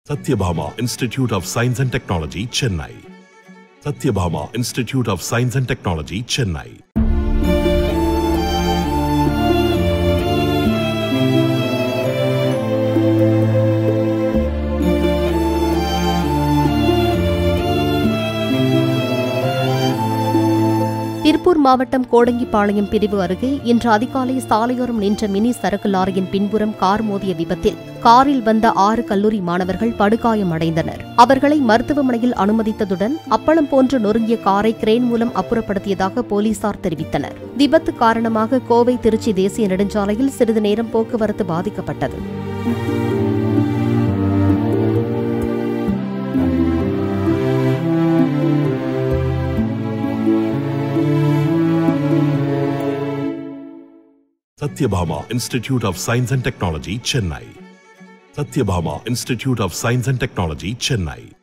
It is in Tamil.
Satyabhama Institute of Science and Technology, Chennai. Satyabhama Institute of Science and Technology, Chennai. Tiruppur மாவட்டம் கோடங்கிப்பாளையம் பிரிவு அருகே இன்று அதிகாலை சாலையோரம் நின்ற மினி சரக்கு லாரியின் பின்புறம் கார் மோதிய விபத்தில் காரில் வந்த ஆறு கல்லூரி மாணவர்கள் படுகாயமடைந்தனர் அவர்களை மருத்துவமனையில் அனுமதித்ததுடன் அப்பளம் போன்று நொறுங்கிய காரை கிரேன் மூலம் அப்புறப்படுத்தியதாக போலீசார் தெரிவித்தனர் விபத்து காரணமாக கோவை திருச்சி தேசிய நெடுஞ்சாலையில் சிறிது நேரம் போக்குவரத்து பாதிக்கப்பட்டது Satyabhama Institute of Science and Technology, Chennai. Satyabhama Institute of Science and Technology, Chennai.